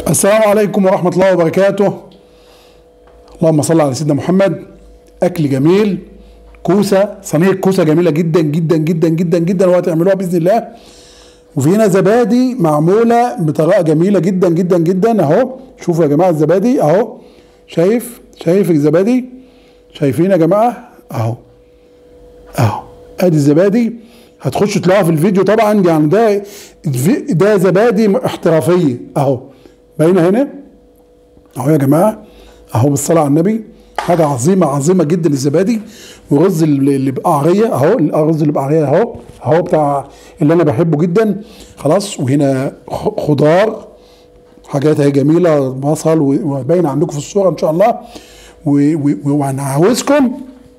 السلام عليكم ورحمة الله وبركاته اللهم صل على سيدنا محمد أكل جميل كوسة صينية كوسة جميلة جدا جدا جدا جدا جدا وهتعملوها بإذن الله وفي هنا زبادي معمولة بطريقة جميلة جدا جدا جدا أهو شوفوا يا جماعة الزبادي أهو شايف شايف الزبادي شايفين يا جماعة أهو أهو أدي الزبادي هتخشوا تلاقوها في الفيديو طبعا يعني ده ده زبادي احترافية أهو باينه هنا اهو يا جماعه اهو بالصلاه على النبي حاجه عظيمه عظيمه جدا الزبادي ورز اللي بقعريه اهو الرز اللي بقعريه اهو اهو بتاع اللي انا بحبه جدا خلاص وهنا خضار حاجات اهي جميله بصل وباين عندكم في الصوره ان شاء الله وانا عاوزكم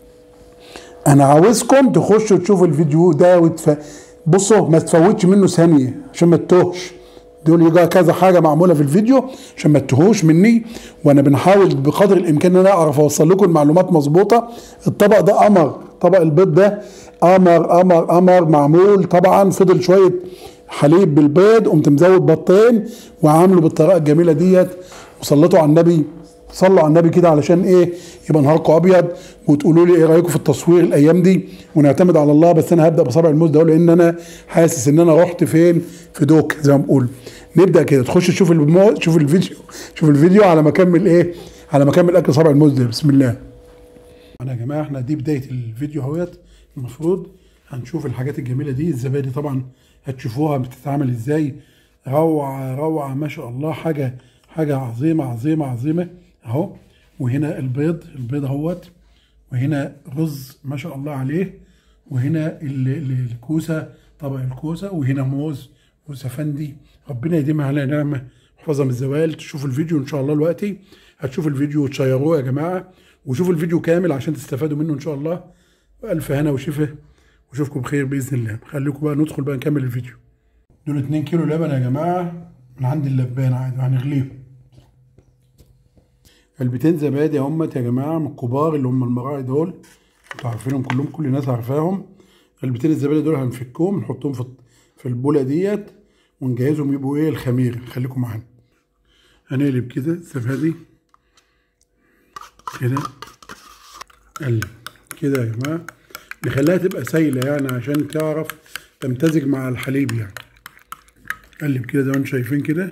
انا عاوزكم تخشوا تشوفوا الفيديو ده وتف... بصوا ما تفوتش منه ثانيه عشان ما تتوهش دول يجي كذا حاجه معموله في الفيديو عشان ما تتوهوش مني وانا بنحاول بقدر الامكان ان انا اعرف اوصل لكم المعلومات مظبوطه الطبق ده قمر طبق البيض ده قمر قمر قمر معمول طبعا فضل شويه حليب بالبيض قمت مزود بطين وعامله بالطريقه الجميله ديت وصليتوا على النبي صلوا على النبي كده علشان ايه يبقى نهاركم ابيض وتقولوا لي ايه رايكم في التصوير الايام دي ونعتمد على الله بس انا هبدا بصابع الموز ده لان انا حاسس ان انا رحت فين في دوك زي ما بقول نبدا كده تخش تشوف المو... تشوف الفيديو شوف الفيديو على ما اكمل ايه على ما اكمل اكل صابع الموز ده بسم الله انا يا جماعه احنا دي بدايه الفيديو اهوت المفروض هنشوف الحاجات الجميله دي الزبادي طبعا هتشوفوها بتتعمل ازاي روعه روعه ما شاء الله حاجه حاجه عظيمه عظيمه عظيمه اهو وهنا البيض البيض اهوت وهنا رز ما شاء الله عليه وهنا الكوسه طبق الكوسه وهنا موز وسفندي ربنا يديمها على نعمه ويحفظها من الزوال تشوفوا الفيديو ان شاء الله دلوقتي هتشوفوا الفيديو وتشيروه يا جماعه وشوفوا الفيديو كامل عشان تستفادوا منه ان شاء الله والف هنا وشفا واشوفكم بخير باذن الله خليكم بقى ندخل بقى نكمل الفيديو دول 2 كيلو لبن يا جماعه من عند اللبان عادي هنغليهم علبتين زبادي اهمت يا جماعه من الكبار اللي هم المراعي دول انتوا عارفينهم كلهم كل الناس عارفاهم علبتين الزبادي دول هنفكهم نحطهم في في البوله ديت ونجهزهم يبقوا ايه الخميره خليكم معانا هنقلب كده الزبادي كده قلب كده يا جماعه نخليها تبقى سايله يعني عشان تعرف تمتزج مع الحليب يعني قلب كده زي ما انتم شايفين كده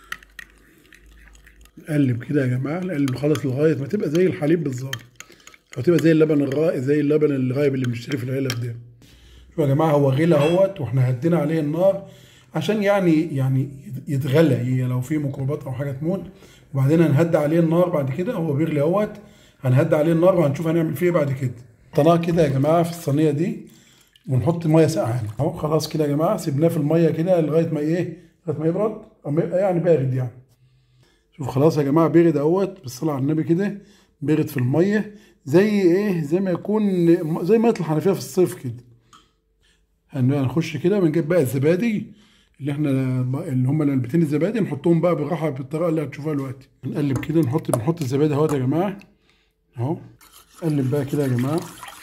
نقلب كده يا جماعه نقلب خالص لغايه ما تبقى زي الحليب بالظبط او تبقى زي اللبن الرائع زي اللبن الغايب اللي بنشتريه في العلب ده شوفوا يا جماعه هو غلى اهوت واحنا هدينا عليه النار عشان يعني يعني يتغلى لو في ميكروبات او حاجه تموت وبعدين هنهدي عليه النار بعد كده هو بيغلي اهوت هنهدي عليه النار وهنشوف هنعمل فيه ايه بعد كده حطيناه كده يا جماعه في الصينيه دي ونحط ميه ساقعه اهو خلاص كده يا جماعه سيبناه في الميه كده لغايه ما ايه لغايه ما يبرد يعني بارد يعني شوف خلاص يا جماعه بارد اهوت بالصلاه على النبي كده بارد في الميه زي ايه زي ما يكون زي ميه الحنفيه في الصيف كده هنخش كده بنجيب بقى الزبادي اللي احنا اللي هم العلبتين الزبادي نحطهم بقى بالراحه بالطريقه اللي هتشوفوها دلوقتي نقلب كده نحط بنحط الزبادي اهوت يا جماعه اهو نقلب بقى كده يا جماعه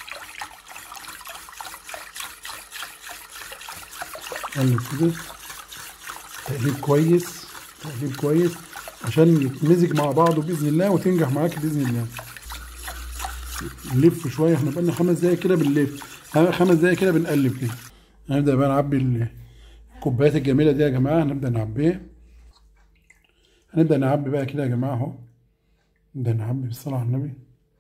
نقلب كده تقليب كويس تقليب كويس عشان يتمزج مع بعضه باذن الله وتنجح معاك باذن الله نلف شويه احنا بقالنا خمس دقايق كده بنلف خمس دقايق كده بنقلب كده هنبدا بقى نعبي الكوبايات الجميله دي يا جماعه هنبدا نعبيها هنبدا نعبي بقى كده يا جماعه اهو نبدا نعبي بالصلاه على النبي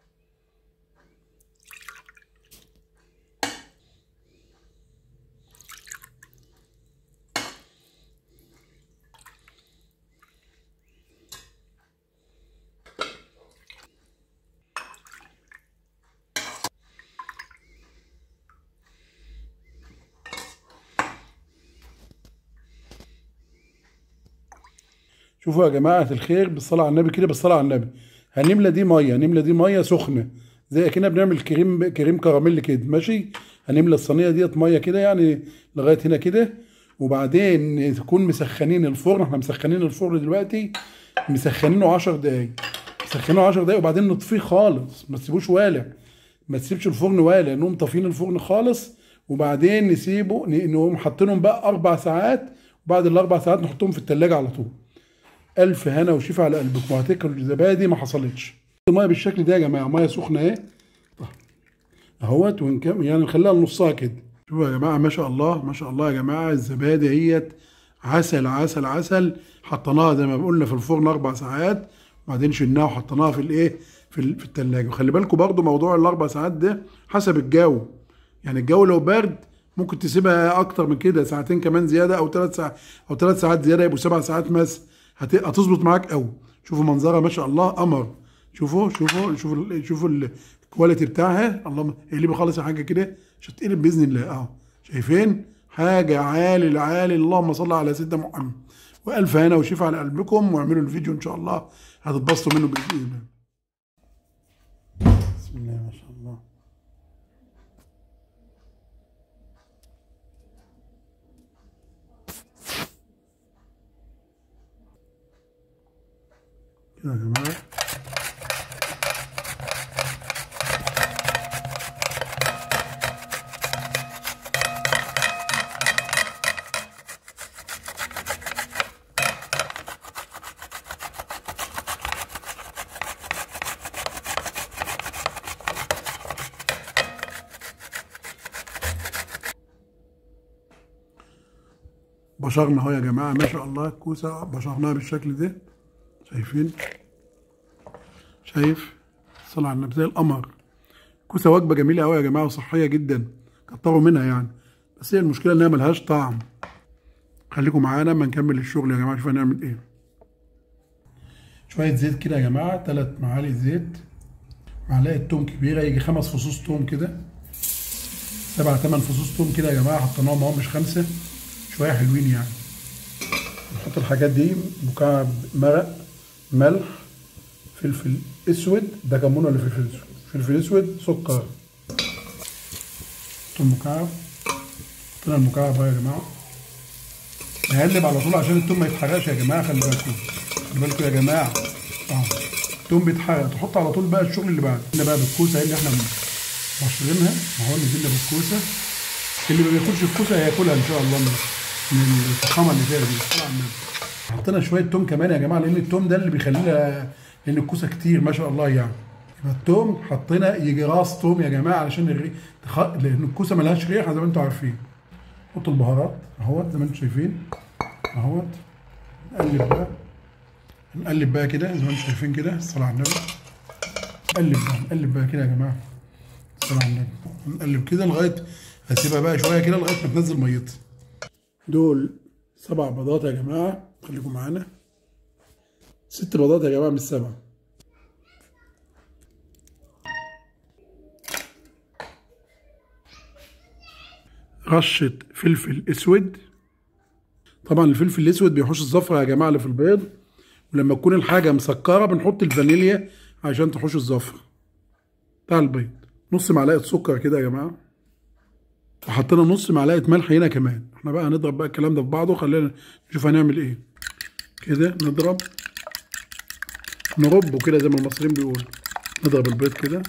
شوفوا يا جماعة الخير بالصلاة على النبي كده بالصلاة على النبي هنملى دي مية هنملى دي مية سخنة زي كنا بنعمل كريم كريم كراميل كده ماشي هنملى الصينية ديت مية كده يعني لغاية هنا كده وبعدين تكون مسخنين الفرن احنا مسخنين الفرن دلوقتي مسخنينه 10 دقايق مسخنينه 10 دقايق وبعدين نطفيه خالص ما تسيبوش والع ما تسيبش الفرن والع نقوم طافيين الفرن خالص وبعدين نسيبه نقوم حاطينهم بقى اربع ساعات وبعد الاربع ساعات نحطهم في التلاجة على طول الف هنا وشفا على قلبكم وهتاكلوا الزبادي ما حصلتش الميه بالشكل ده يا جماعه ميه سخنه اهي اهوت ونكم يعني نخليها لنصها كده شوفوا يا جماعه ما شاء الله ما شاء الله يا جماعه الزبادي اهيت عسل عسل عسل حطيناها زي ما قلنا في الفرن اربع ساعات وبعدين شلناها وحطيناها في الايه في ال- في الثلاجه وخلي بالكم برضو موضوع الاربع ساعات ده حسب الجو يعني الجو لو برد ممكن تسيبها اكتر من كده ساعتين كمان زياده او ثلاث ساعات او ثلاث ساعات زياده يبقوا سبع ساعات مثلا هت- هتظبط معاك قوي شوفوا منظرها ما شاء الله قمر شوفوا شوفوا شوفوا ال- شوفوا ال- الكواليتي بتاعها اللهم اللي بيخلص حاجه كده مش هتقلب باذن الله اه شايفين حاجه عالي العالي اللهم صل على سيدنا محمد والف هنا وشفا على قلبكم واعملوا الفيديو ان شاء الله هتتبسطوا منه باذن الله بسم الله ما شاء الله كده يا جماعه بشرنا اهو يا جماعه ما شاء الله الكوسه بشرناها بالشكل ده شايفين شايف صلى على النبي زي القمر كوسه وجبه جميله قوي يا جماعه وصحيه جدا كتروا منها يعني بس هي المشكله انها ملهاش طعم خليكم معانا اما نكمل الشغل يا جماعه شوف هنعمل ايه شويه زيت كده يا جماعه ثلاث معالق زيت معلقه توم كبيره يجي خمس فصوص توم كده سبع ثمان فصوص توم كده يا جماعه حطيناهم اهو مش خمسه شويه حلوين يعني نحط الحاجات دي مكعب مرق ملح فلفل اسود ده كمون ولا فلفل اسود فلفل اسود سكر حط المكعب حطينا المكعب اهو يا جماعه نقلب على طول عشان التوم ما يتحرقش يا جماعه خلي بالكم خلي بالكم يا جماعه اه التوم بيتحرق تحط على طول بقى الشغل اللي بعد هنا بقى بالكوسه اللي احنا بشرينها اهو نزلنا بالكوسه اللي ما بياكلش الكوسه هياكلها ان شاء الله من من الفخامه اللي فيها دي طبعا حطينا شويه توم كمان يا جماعه لان التوم ده اللي بيخلينا لان الكوسه كتير ما شاء الله يعني يبقى التوم حطينا يجي راس توم يا جماعه علشان الريح تخ... لان الكوسه ملهاش ريحه زي ما انتم عارفين حط البهارات اهوت زي ما انتم شايفين اهوت نقلب بقى نقلب بقى كده زي ما انتم شايفين كده الصلاه على النبي نقلب بقى نقلب بقى كده يا جماعه الصلاه على النبي نقلب كده لغايه هسيبها بقى شويه كده لغايه ما تنزل ميتها دول سبع بيضات يا جماعه خليكم معانا ست بيضات يا جماعه مش سبعه رشة فلفل اسود طبعا الفلفل الاسود بيحوش الزفرة يا جماعة اللي في البيض ولما تكون الحاجة مسكرة بنحط الفانيليا عشان تحوش الزفرة بتاع البيض نص معلقة سكر كده يا جماعة وحطينا نص معلقة ملح هنا كمان احنا بقى هنضرب بقى الكلام ده في بعضه خلينا نشوف هنعمل ايه كده نضرب نربه كده زي ما المصريين بيقولوا نضرب البيض كده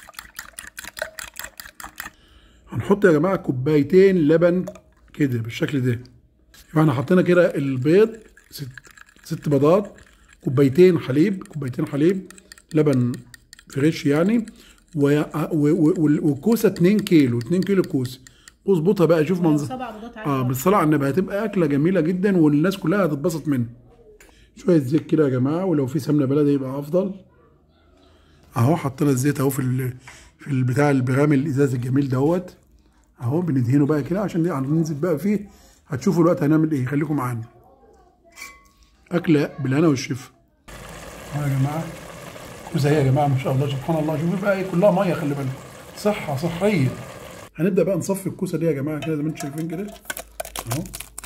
هنحط يا جماعه كوبايتين لبن كده بالشكل ده يبقى احنا حطينا كده البيض ست ست بيضات كوبايتين حليب كوبايتين حليب لبن فريش يعني و... و... و... والكوسه 2 كيلو 2 كيلو كوسه اظبطها بقى شوف منظر سبع بيضات عادي اه بالصلاه على النبي هتبقى اكله جميله جدا والناس كلها هتتبسط منها شويه زيت كده يا جماعه ولو في سمنه بلدي يبقى افضل اهو حطينا الزيت اهو في ال... في البتاع البرامي الازاز الجميل دوت اهو بندهنه بقى كده عشان هننزل بقى فيه هتشوفوا الوقت هنعمل ايه خليكم معانا اكله بالهنا والشفا اهو يا جماعه كوسه اهي يا جماعه ما شاء الله سبحان الله شوفوا بقى ايه كلها ميه خلي بالك صحه صحيه هنبدا بقى نصفي الكوسه دي يا جماعه كده زي ما انتم شايفين كده اهو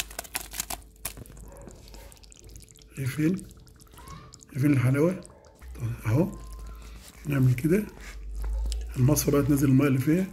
شايفين شايفين الحلاوه طيب اهو نعمل كده المصفى بقى تنزل الميه اللي فيها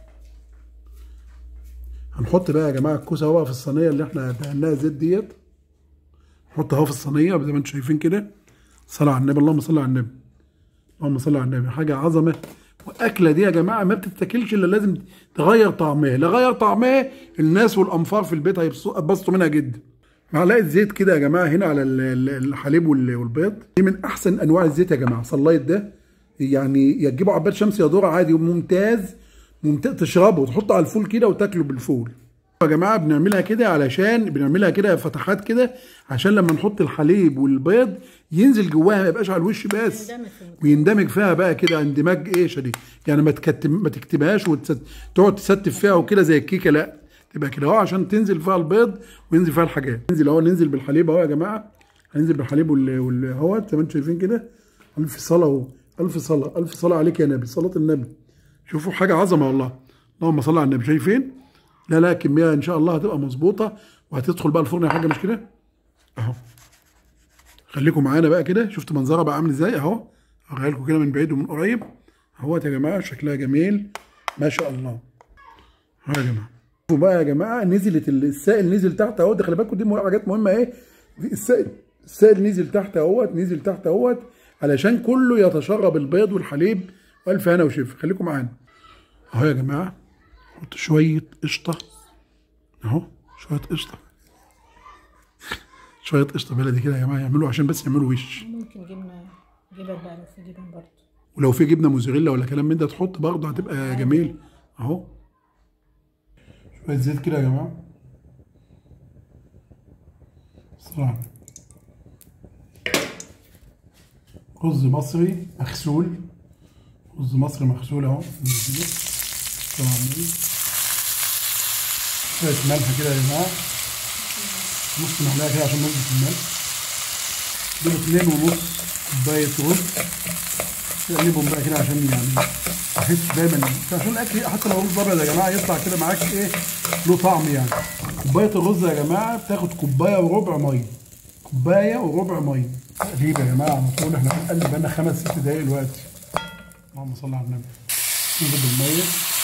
هنحط بقى يا جماعه الكوسه اهو بقى في الصينيه اللي احنا دهناها زيت ديت نحطها اهو في الصينيه زي ما انتم شايفين كده صلى على النبي اللهم صل على النبي اللهم صل على النبي حاجه عظمه واكله دي يا جماعه ما بتتاكلش الا لازم تغير طعمها لا غير طعمها الناس والانفار في البيت هيتبسطوا منها جدا معلقه زيت كده يا جماعه هنا على ال- ال- الحليب وال- والبيض دي من احسن انواع الزيت يا جماعه صلايت ده يعني يا تجيبه عباد شمس يا ذره عادي ممتاز ممتاز تشربه وتحطه على الفول كده وتاكله بالفول يا جماعه بنعملها كده علشان بنعملها كده فتحات كده عشان لما نحط الحليب والبيض ينزل جواها ما يبقاش على الوش بس يندمج في المكان. ويندمج فيها بقى كده اندماج ايه شديد يعني ما تكتم ما تكتمهاش وتقعد تستف فيها وكده زي الكيكه لا تبقى كده اهو عشان تنزل فيها البيض وينزل فيها الحاجات ننزل اهو ننزل بالحليب اهو يا جماعه هننزل بالحليب وال وال- اهو زي ما انتم شايفين كده الف صلاه اهو الف صلاه الف صلاه عليك يا نبي صلاه النبي شوفوا حاجه عظمه والله اللهم صل على النبي شايفين لا لا كميه ان شاء الله هتبقى مظبوطه وهتدخل بقى الفرن يا حاجه مش كده اهو خليكم معانا بقى كده شفت منظرها بقى عامل ازاي اهو هوريها لكم كده من بعيد ومن قريب اهوت يا جماعه شكلها جميل ما شاء الله اهو يا جماعه شوفوا بقى يا جماعه نزلت ال- السائل نزل تحت اهو ده خلي بالكم دي مه- حاجات مهمه ايه السائل السائل نزل تحت اهوت نزل تحت اهوت علشان كله يتشرب البيض والحليب والف هنا وشفا خليكم معانا اهو يا جماعه حط شويه قشطه اهو شويه قشطه شويه قشطه بلدي كده يا جماعه يعملوا عشان بس يعملوا وش ممكن جبنه جبن بقى لو في جبن برضه ولو في جبنه موزاريلا ولا كلام من ده تحط برضه هتبقى جميل اهو شويه زيت كده يا جماعه صراحة. رز مصري مغسول رز مصري مغسول اهو طبعا شويه ملح كده يا جماعه نص معلقه كده عشان نظبط الملح دول اتنين ونص كوبايه رز تقلبهم بقى كده عشان يعني احس دايما عشان الاكل حتى لو رز ابيض يا جماعه يطلع كده معاك ايه له طعم يعني كوبايه الرز يا جماعه بتاخد كوبايه وربع ميه كوبايه وربع ميه تقليب يا جماعه على طول احنا بنقلب بقالنا خمس ست دقايق دلوقتي اللهم صل على النبي نجيب الميه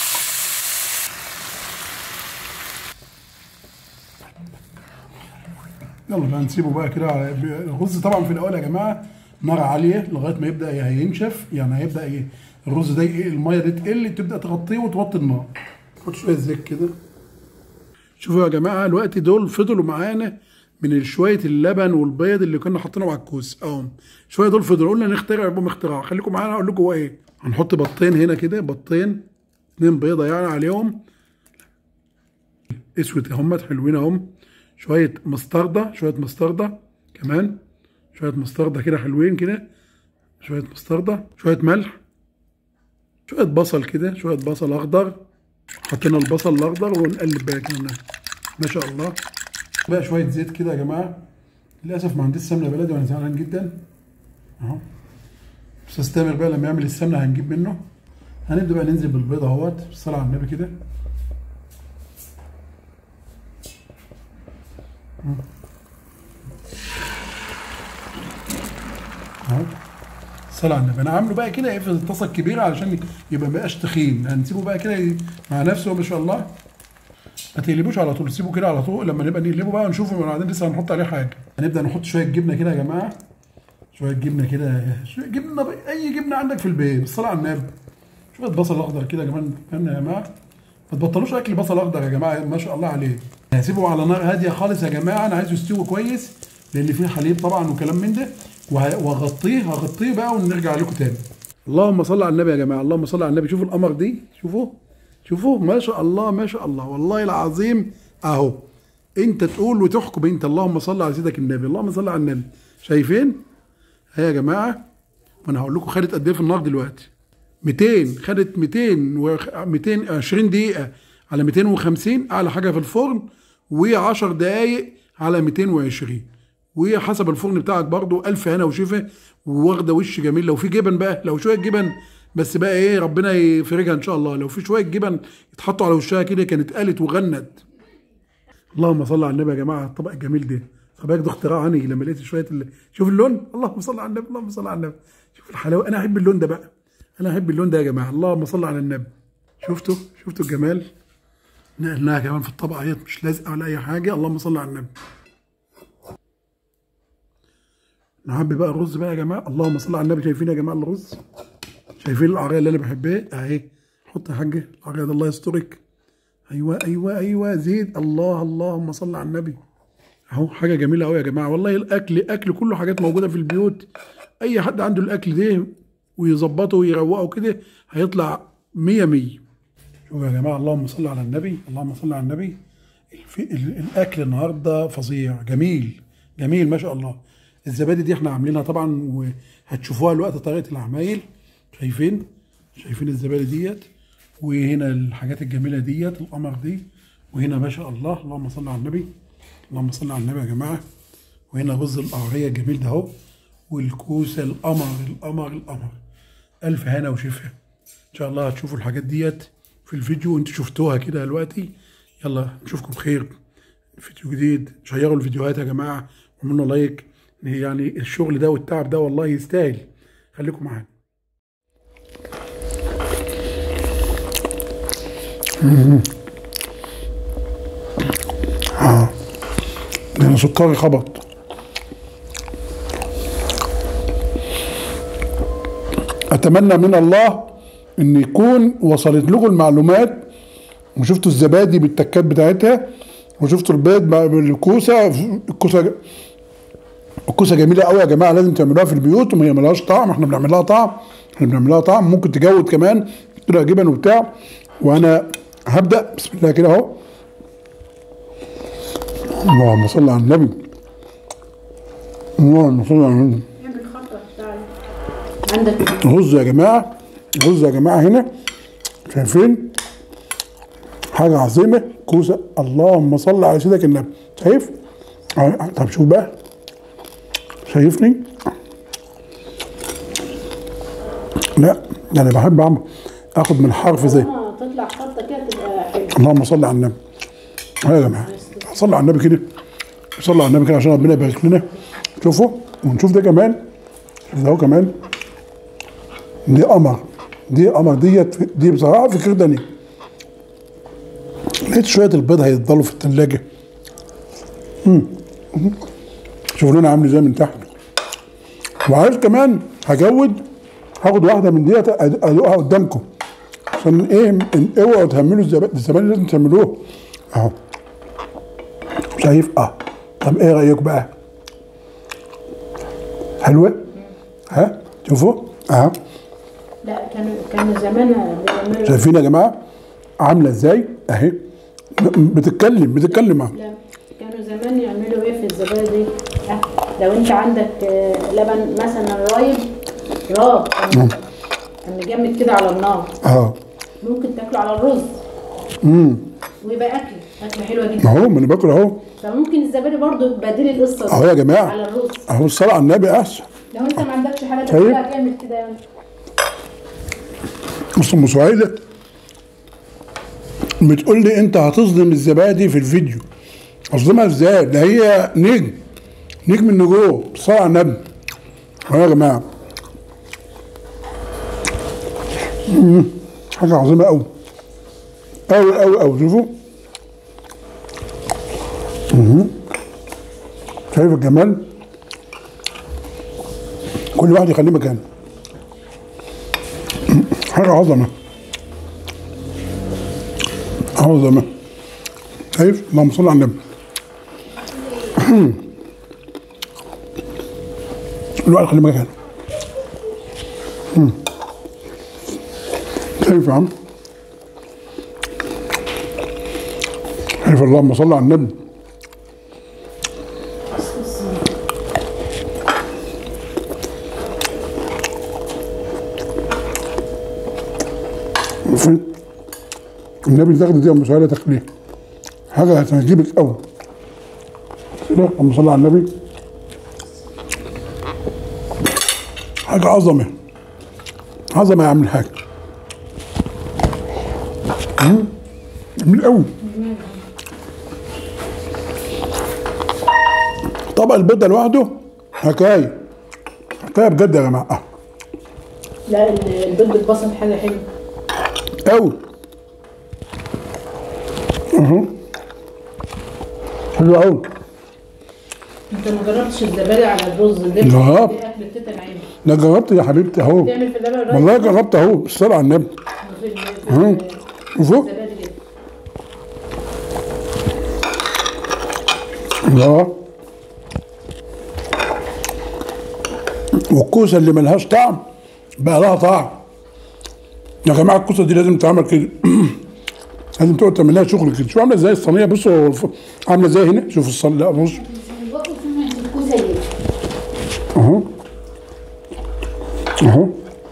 يلا بقى نسيبه بقى كده على- الرز طبعا في الاول يا جماعه نار عاليه لغايه ما يبدا هينشف يعني هيبدا ايه الرز ده ايه الميه دي تقل تبدا تغطيه وتوطي النار حط شويه زيت كده شوفوا يا جماعه الوقت دول فضلوا معانا من شويه اللبن والبيض اللي كنا حاطينهم على الكوس اهو شويه دول فضلوا قلنا نخترع بهم اختراع خليكم معانا اقول لكم هو ايه هنحط بطين هنا كده بطين اتنين بيضه يعني عليهم اسود هم حلوين اهم شويه مستردة شويه مستردة كمان شويه مستردة كده حلوين كده شويه مستردة شويه ملح شويه بصل كده شويه بصل اخضر حطينا البصل الاخضر ونقلب بقى كده ما شاء الله بقى شويه زيت كده يا جماعه للاسف ما عنديش سمنه بلدي وانا زعلان جدا اهو استاذ تامر بقى لما يعمل السمنه هنجيب منه هنبدا بقى ننزل بالبيض اهوت بالصلاه على النبي كده اهو الصلاة على النبي انا عامله بقى كده في الطاسه الكبيره علشان يبقى ما يبقاش تخين هنسيبه بقى كده مع نفسه ما شاء الله ما تقلبوش على طول سيبه كده على طول لما نبقى نقلبه بقى ونشوفه وبعدين لسه هنحط عليه حاجه هنبدا نحط شويه جبنه كده يا جماعه شويه جبنه كده شويه جبنه ب... اي جبنه عندك في البيت بالصلاه على النبي شويه بصل اخضر كده كمان كمان يا جماعه ما تبطلوش اكل بصل اخضر يا جماعه ما شاء الله عليه هسيبه على نار هاديه خالص يا جماعه انا عايزه يستوي كويس لان فيه حليب طبعا وكلام من ده وه- واغطيه هغطيه بقى ونرجع لكم تاني اللهم صل على النبي يا جماعه اللهم صل على النبي شوفوا القمر دي شوفوا شوفوا ما شاء الله ما شاء الله والله العظيم اهو انت تقول وتحكم انت اللهم صل على سيدك النبي اللهم صل على النبي شايفين ها يا جماعه وانا هقول لكم خدت قد ايه في النار دلوقتي 200 خدت 200 و 220 دقيقه على 250 اعلى حاجه في الفرن و10 دقائق على 220 وحسب الفرن بتاعك برضو ألف هنا وشفا وواخده وش جميل لو في جبن بقى لو شويه جبن بس بقى ايه ربنا يفرجها ان شاء الله لو في شويه جبن يتحطوا على وشها كده كانت قالت وغنت اللهم صل على النبي يا جماعه الطبق الجميل ده خد بالك ده اختراع عني لما لقيت شويه اللي... شوف اللون اللهم صل على النبي اللهم صل على النبي شوف الحلاوه انا احب اللون ده بقى انا احب اللون ده يا جماعه اللهم صل على النبي شفتوا شفتوا الجمال نقلناها كمان في الطبق اهيت مش لازقه ولا اي حاجه اللهم صل على النبي نعبي بقى الرز بقى يا جماعه اللهم صل على النبي شايفين يا جماعه الرز شايفين القريه اللي انا بحبها اهي حط يا حاجه القريه ده الله يسترك ايوه ايوه ايوه زيد الله اللهم صل على النبي اهو حاجه جميله قوي يا جماعه والله الاكل اكل كله حاجات موجوده في البيوت اي حد عنده الاكل ده ويظبطه ويروقه كده هيطلع مية مية شوفوا يا جماعه اللهم صل على النبي اللهم صل على النبي في ال- الاكل النهارده فظيع جميل جميل ما شاء الله الزبادي دي احنا عاملينها طبعا وهتشوفوها الوقت طريقه العمايل شايفين شايفين الزبادي ديت وهنا الحاجات الجميله ديت القمر دي وهنا ما شاء الله اللهم صل على النبي اللهم صل على النبي يا جماعه وهنا رز القهريه الجميل ده اهو والكوسه القمر القمر القمر الف هنا وشفا ان شاء الله هتشوفوا الحاجات ديت في الفيديو انتوا شفتوها كده دلوقتي يلا نشوفكم بخير فيديو جديد شيروا الفيديوهات يا جماعه واعملوا لايك يعني الشغل ده والتعب ده والله يستاهل خليكم معانا اه ده سكري خبط اتمنى من الله ان يكون وصلت لكم المعلومات وشفتوا الزبادي بالتكات بتاعتها وشفتوا البيض مع الكوسه الكوسه الكوسه جميله قوي يا جماعه لازم تعملوها في البيوت وما يعملهاش طعم احنا بنعمل لها طعم احنا بنعمل لها طعم ممكن تجود كمان تحط لها جبن وبتاع وانا هبدا بسم الله كده اهو اللهم صل على النبي اللهم صل على النبي اعمل خطة بتاع عندك رز يا جماعه رز يا جماعه هنا شايفين حاجه عظيمه كوسه اللهم صل على سيدك النبي شايف آه، طب شوف بقى شايفني لا ده انا بحب اعمل اخد من حرف زي اه تطلع خطة كده تبقى حلوة اللهم صل على النبي اه يا جماعه صلوا على النبي كده صلوا على النبي كده عشان ربنا يبارك لنا شوفوا ونشوف ده كمان شوف ده هو كمان دي قمر دي قمر ديت دي بصراحه فكرتني لقيت شويه البيض هيفضلوا في الثلاجه شوفوا لنا عامل ازاي من تحت وعايز كمان هجود هاخد واحده من ديت أد- ادوقها قدامكم عشان ايه إن- اوعوا تهملوا الزبادي الزبادي لازم تعملوه اهو شايف اه طب ايه رايك بقى حلوه ها شوفوا اه لا كانوا كانوا زمان بيعملوا شايفين يا جماعه عامله ازاي اهي م- بتتكلم بتتكلم اهو لا كانوا زمان يعملوا ايه في الزبادي آه، لو انت عندك آه، لبن مثلا رايب راب كان كان مجمد كده على النار اه ممكن تاكله على الرز امم ويبقى اكل اكله حلوه ما جدا هو ما انا باكل اهو فممكن الزبادي برضو بديل القصه دي اهو يا جماعه على الرز اهو الصلاه على النبي احسن لو انت ما عندكش حاجه طيب. تاكلها تعمل كده يعني بص ام سعيده بتقول لي انت هتصدم الزبادي في الفيديو اصدمها ازاي ده هي نجم نجم النجوم صلى على النبي اهو يا جماعه مم. حاجه عظيمه قوي قوي قوي قوي شوفوا مم. شايف الجمال كل واحد يخليه مكانه حاجة عظمة عظمة شايف اللهم صل على النبي الوقت خلي مكانه شايف يا عم شايف اللهم صل على النبي فين النبي تاخد دي ام سهيله تخليه حاجه هتعجبك قوي كده اللهم صل على النبي حاجه عظمه عظمه يا عم الحاج مم. جميل قوي طبق البيض ده لوحده حكايه حكايه بجد يا جماعه لا ال- البيض بالبصل حاجه حلوه قوي اهو حلو قوي انت ما جربتش الزبادي على الرز ده جربت. دي اكل تيتا العين ده جربت يا حبيبتي اهو تعمل في اللبن الرايب والله جربت اهو بالصلاة على النبي في ال- في اهو ال- شوفوا الزبادي كده الله والكوسه اللي ملهاش طعم بقى لها طعم يا جماعه الكوسه دي لازم تتعمل كده لازم تقعد تعمل لها شغل كده شوف عامله ازاي الصينيه بصوا الف- عامله ازاي هنا شوف الصينيه لا بص الكوسه دي اهو اهو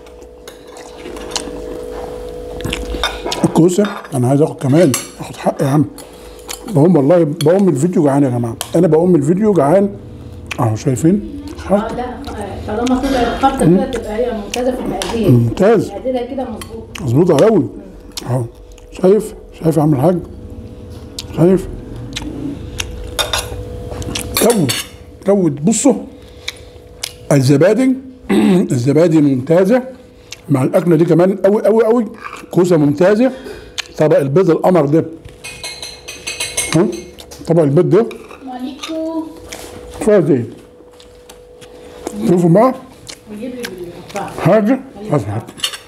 الكوسه انا عايز اخد كمان اخد حق يا عم بقوم والله بقوم الفيديو جعان يا جماعه انا بقوم الفيديو جعان اهو شايفين اه لا آه، طالما طلع الخلطه كده تبقى هي ممتازه في المقادير ممتاز مقاديرها كده مظبوط مظبوطه قوي اهو شايف شايف يا عم الحاج شايف كود كود بصوا الزبادي الزبادي ممتازه مع الاكله دي كمان قوي قوي قوي كوسه ممتازه طبق البيض القمر ده ها؟ طبق البيض ده ماليكو فيها زيت شوفوا بقى ويجيب لي بالقطاع حاجة أزهر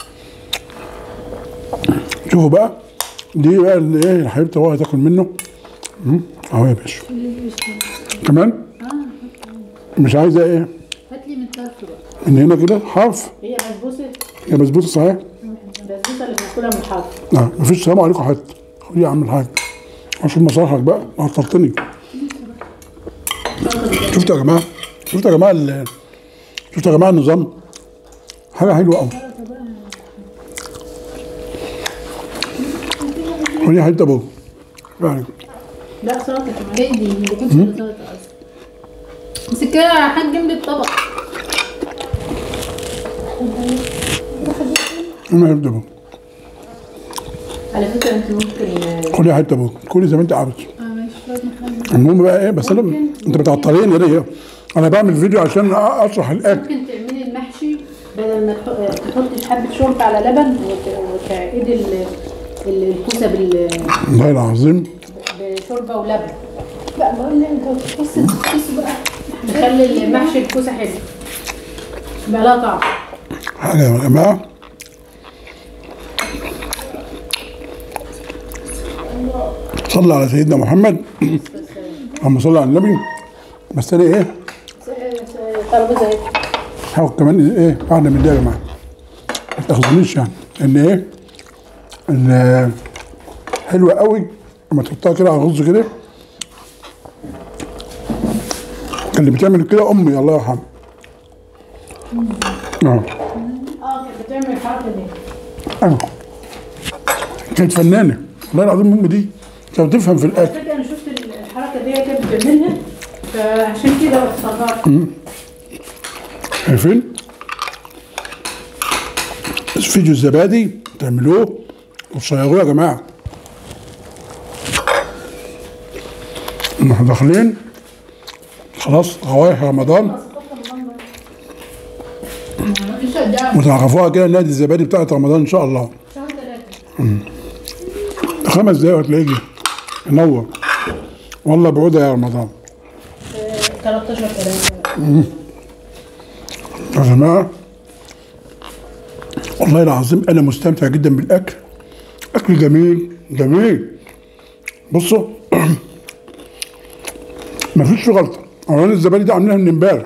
شوفوا بقى دي بقى اللي ايه اللي حبيبتي هو هتاكل منه مم، اهو يا باشا كمان مش عايزه ايه هات لي من طرف بقى من هنا كده حرف هي بسبوسه يا بسبوسه صحيح البسبوسه اللي بناكلها من الحرف اه مفيش سلام عليكم حد خد يا عم الحاج عشان مصالحك بقى عطلتني شفتوا يا جماعه شفتوا يا جماعه ال- شفتوا يا جماعه النظام حاجه حلوه قوي ودي حته ابوه يعني لا سلطه كمان ايه دي ما كنتش سلطه اصلا بس كده يا حاج جنب الطبق انا حته ابوه على فكره انت ممكن كلي حته ابوه كلي زي ما انت عاوز اه ماشي لازم اخلي المهم بقى ايه بس انا انت بتعطليني ليه انا بعمل فيديو عشان اشرح الاكل ممكن تعملي المحشي بدل ما تح- تحطي حبه شوربه على لبن وت- وتعيدي ال- ال- الكوسه بال- والله العظيم بشوربه ولبن لا بقول لي انت بص بص بقى نخلي المحشي الكوسه حلو يبقى لها طعم حاجه يا جماعه صلى على سيدنا محمد اللهم صل على النبي بس انا ايه ترابيزه اهي هاخد كمان ايه واحده من دي يا جماعه ما تاخذونيش يعني لان ايه ال- حلوه قوي لما تحطها كده على الرز كده كان اللي بتعمل كده امي الله يرحمها اه اه كانت بتعمل الحركه دي ايوه كانت فنانه والله العظيم امي دي كانت بتفهم في على الاكل فكره انا شفت الحركه دي هي كانت بتعملها فعشان كده افتكرت عارفين فيديو الزبادي تعملوه وتشيروه يا جماعه احنا داخلين خلاص روايح رمضان مفيش قدام وتعرفوها كده نادي الزبادي بتاعت رمضان ان شاء الله شهر ثلاثه خمس دقايق وهتلاقيه جه. ينور والله بعودة يا رمضان 13 3 يا جماعة والله العظيم أنا مستمتع جدا بالأكل أكل جميل جميل بصوا مفيش فيه غلطة أولا الزبادي دي عاملينها من امبارح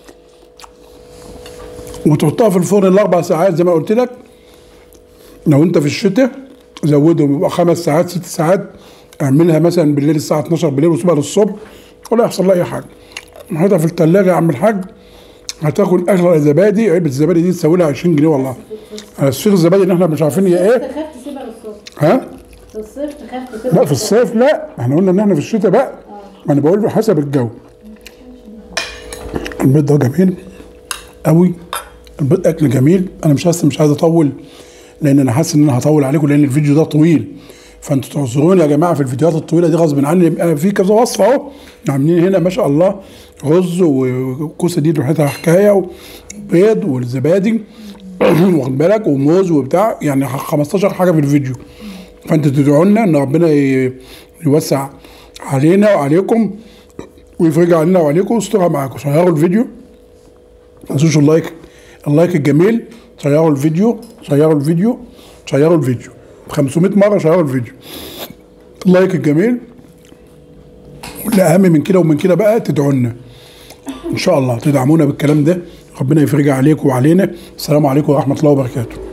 وتحطها في الفرن الأربع ساعات زي ما قلت لك لو أنت في الشتاء زودهم يبقى خمس ساعات ست ساعات اعملها مثلا بالليل الساعة 12 بالليل وسيبها للصبح ولا يحصل لها أي حاجة حطها في الثلاجة يا عم الحاج هتاكل اغلى زبادي علبه الزبادي دي تساوي لها 20 جنيه والله الصيغ الزبادي اللي احنا مش عارفين هي ايه تخاف تسيبها للصبح ها في الصيف تخاف تسيبها لا في الصيف لا احنا قلنا ان احنا في الشتاء بقى ما انا بقول حسب الجو البيض ده جميل قوي البيض اكل جميل انا مش حاسس مش عايز اطول لان انا حاسس ان انا هطول عليكم لان الفيديو ده طويل فانتوا تعذروني يا جماعه في الفيديوهات الطويله دي غصب عني يبقى في كذا وصفه اهو عاملين هنا ما شاء الله رز والكوسه دي لوحدها حكايه وبيض والزبادي واخد بالك وموز وبتاع يعني 15 حاجه في الفيديو فانتوا تدعوا لنا ان ربنا ي- يوسع علينا وعليكم ويفرج علينا وعليكم ويسترها معاكم شيروا الفيديو ما تنسوش اللايك اللايك الجميل شيروا الفيديو شيروا الفيديو شيروا الفيديو 500 مره شيروا الفيديو اللايك الجميل واللي اهم من كده ومن كده بقى تدعوا لنا ان شاء الله تدعمونا بالكلام ده ربنا يفرجها عليكم وعلينا السلام عليكم ورحمه الله وبركاته